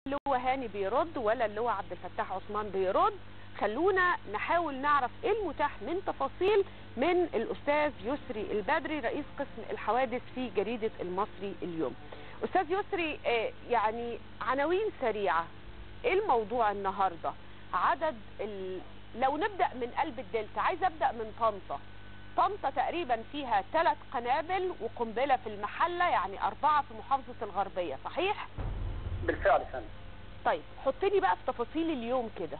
اللواء هاني بيرد ولا اللواء عبد الفتاح عثمان بيرد خلونا نحاول نعرف ايه المتاح من تفاصيل من الاستاذ يسري البدري رئيس قسم الحوادث في جريده المصري اليوم. استاذ يسري آه، يعني عناوين سريعه ايه الموضوع النهارده؟ عدد ال... لو نبدا من قلب الدلتا عايز ابدا من طنطا طنطا تقريبا فيها ثلاث قنابل وقنبله في المحله يعني اربعه في محافظه الغربيه صحيح؟ بالفعل يا فندم طيب حطني بقى في تفاصيل اليوم كده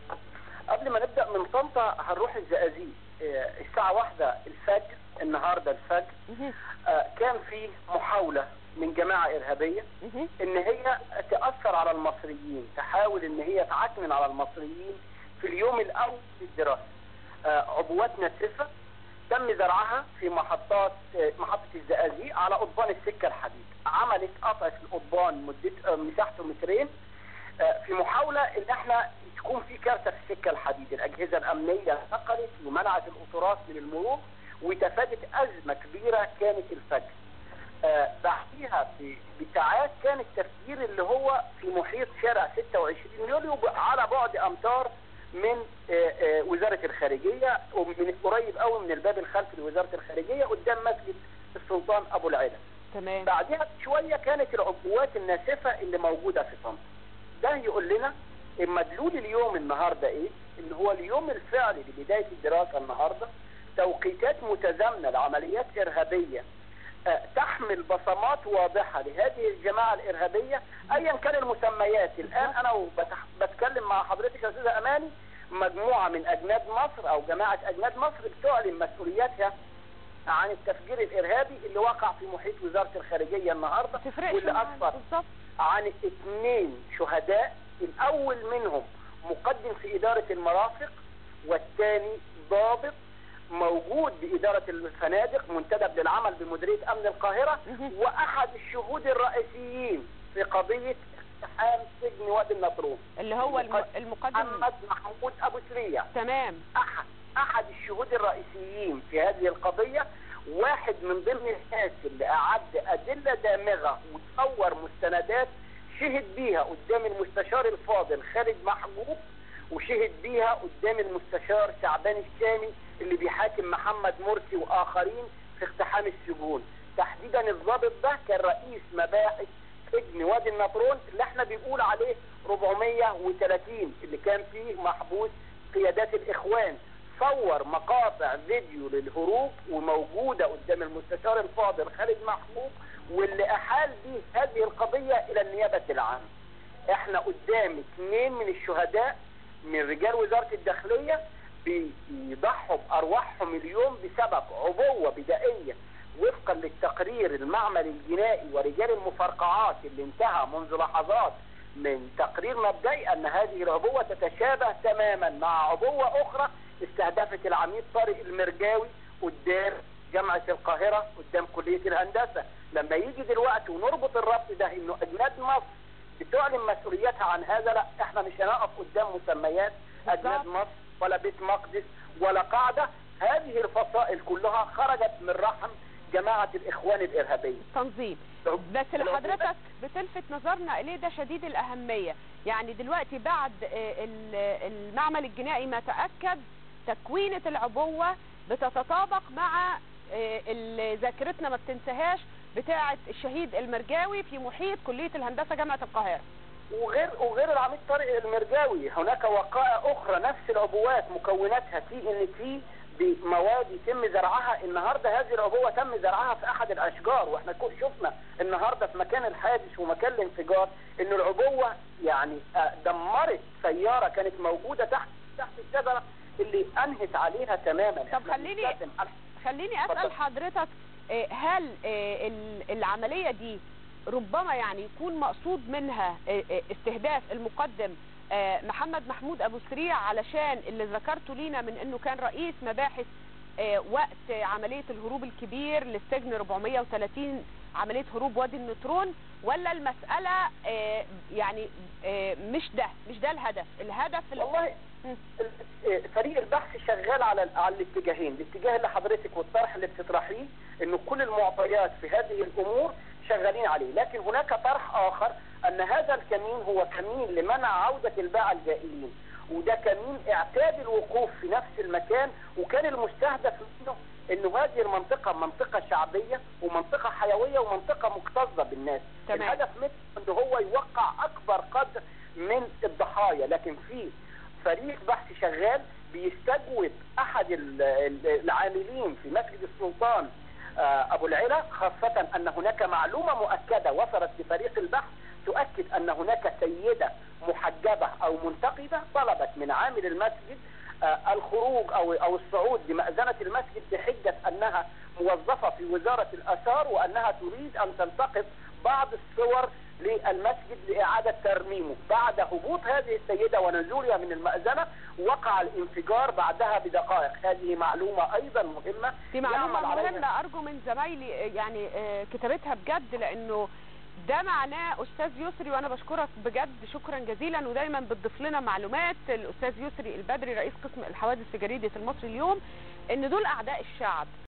قبل ما نبدا من طنطا هنروح الزقازيق آه، الساعه واحدة الفجر النهارده الفجر مهم. آه، كان في محاوله من جماعه ارهابيه مهم. ان هي تاثر على المصريين تحاول ان هي تعكنن على المصريين في اليوم الاول للدراسه آه، عبوات ناسفه تم زرعها في محطات آه، محطه الزقازيق على قضبان السكه الحديد عملت قطع في القضبان مدته آه، مساحته مترين آه، في محاوله ان احنا تكون في كارثه في السكه الحديد الاجهزه الامنيه نقلت ومنعت القطارات من المرور وتفادت ازمه كبيره كانت الفجر آه، بعديها ب- بساعات كان التفجير اللي هو في محيط شارع 26 يوليو ب- على بعد امتار من آه، آه، وزاره الخارجيه ومن قريب قوي من الباب الخلفي لوزاره الخارجيه قدام مسجد السلطان ابو العلا تمام بعدها بشويه كانت العبوات الناسفه اللي موجوده في طنطا ده يقول لنا مدلول اليوم النهارده ايه اللي هو اليوم الفعلي لبدايه الدراسه النهارده توقيتات متزامنه لعمليات ارهابيه آه، تحمل بصمات واضحه لهذه الجماعه الارهابيه ايا كان المسميات الان انا وبتح- بتكلم مع حضرتك يا استاذ اماني مجموعه من اجناد مصر او جماعه اجناد مصر بتعلن مسؤولياتها عن التفجير الارهابي اللي وقع في محيط وزاره الخارجيه النهارده ما تفرقش واللي معانا اسفر بالظبط عن اثنين شهداء الاول منهم مقدم في اداره المرافق والثاني ضابط موجود باداره الفنادق منتدب للعمل بمديريه امن القاهره مهم. واحد الشهود الرئيسيين في قضيه اقتحام سجن وادي النطرون اللي هو الم... المقدم المقدم محمد محمود ابو سريع تمام احد احد الشهود الرئيسيين في هذه القضيه واحد من ضمن الناس اللي اعد ادله دامغه وتصور مستندات شهد بيها قدام المستشار الفاضل خالد محجوب وشهد بيها قدام المستشار شعبان الشامي اللي بيحاكم محمد مرسي واخرين في اقتحام السجون تحديدا الضابط ده كان رئيس مباحث سجن وادي النطرون اللي احنا بنقول عليه 430 اللي كان فيه محبوس قيادات الاخوان صور مقاطع فيديو للهروب وموجودة قدام المستشار الفاضل خالد محبوب واللي احال به هذه القضية الى النيابة العامة احنا قدام اثنين من الشهداء من رجال وزارة الداخلية بيضحوا بارواحهم اليوم بسبب عبوة بدائية وفقا للتقرير المعمل الجنائي ورجال المفرقعات اللي انتهى منذ لحظات من تقرير مبدئي ان هذه العبوة تتشابه تماما مع عبوة اخرى استهدفت العميد طارق المرجاوي قدام جامعة القاهرة قدام كلية الهندسة لما يجي دلوقتي ونربط الربط ده انه اجناد مصر بتعلن مسؤوليتها عن هذا لا احنا مش هنقف قدام مسميات اجناد مصر ولا بيت مقدس ولا قاعدة هذه الفصائل كلها خرجت من رحم جماعة الاخوان الارهابية تنظيم بس اللي حضرتك بتلفت نظرنا اليه ده شديد الاهميه يعني دلوقتي بعد آه، ال- المعمل الجنائي ما تاكد تكوينه العبوه بتتطابق مع آه، اللي ذاكرتنا ما بتنساهاش بتاعه الشهيد المرجاوي في محيط كليه الهندسه جامعه القاهره وغير وغير العميد طارق المرجاوي هناك وقائع اخرى نفس العبوات مكوناتها تي ان تي بمواد يتم زرعها النهارده هذه العبوه تم زرعها في احد الاشجار واحنا كو- شفنا النهارده في مكان الحادث ومكان الانفجار ان العبوه يعني آه، دمرت سياره كانت موجوده تحت تحت الشجره اللي انهت عليها تماما طب إحنا خليني بنتكلم على- خليني اسال اتفضل. حضرتك آه، هل آه، ال- العمليه دي ربما يعني يكون مقصود منها آه، آه، استهداف المقدم آه، محمد محمود ابو سريع علشان اللي ذكرته لينا من انه كان رئيس مباحث آه، وقت عمليه الهروب الكبير للسجن 430 عمليه هروب وادي النطرون ولا المساله آه، يعني آه، مش ده مش ده الهدف الهدف ال- والله مم. ال- فريق البحث شغال على على الاتجاهين، الاتجاه اللي حضرتك والطرح اللي بتطرحيه انه كل المعطيات في هذه الامور شغالين عليه، لكن هناك طرح اخر ان هذا الكمين هو كمين لمنع عوده الباعة الجائلين، وده كمين اعتاد الوقوف في نفس المكان وكان المستهدف منه انه هذه المنطقه منطقه شعبيه ومنطقه حيويه ومنطقه مكتظه بالناس، تمام. الهدف منه انه هو يوقع اكبر قدر من الضحايا، لكن في فريق بحث شغال بيستجوب احد ال- ال- العاملين في مسجد السلطان آه، ابو العلا خاصه ان هناك معلومه مؤكده وصلت لفريق البحث تؤكد ان هناك سيده محجبه او منتقبه طلبت من عامل المسجد آه، الخروج او او الصعود لمأذنه المسجد بحجه انها موظفه في وزاره الاثار وانها تريد ان تلتقط بعض الصور للمسجد لإعادة ترميمه بعد هبوط هذه السيدة ونزولها من المأذنة وقع الانفجار بعدها بدقائق هذه معلومة أيضا مهمة دي معلومه يعمل عليها- مهمه ارجو من زمايلي آه، يعني آه، كتابتها بجد لانه ده معناه استاذ يسري وانا بشكرك بجد شكرا جزيلا ودايما بتضيف لنا معلومات الاستاذ يسري البدري رئيس قسم الحوادث في جريده المصري اليوم ان دول اعداء الشعب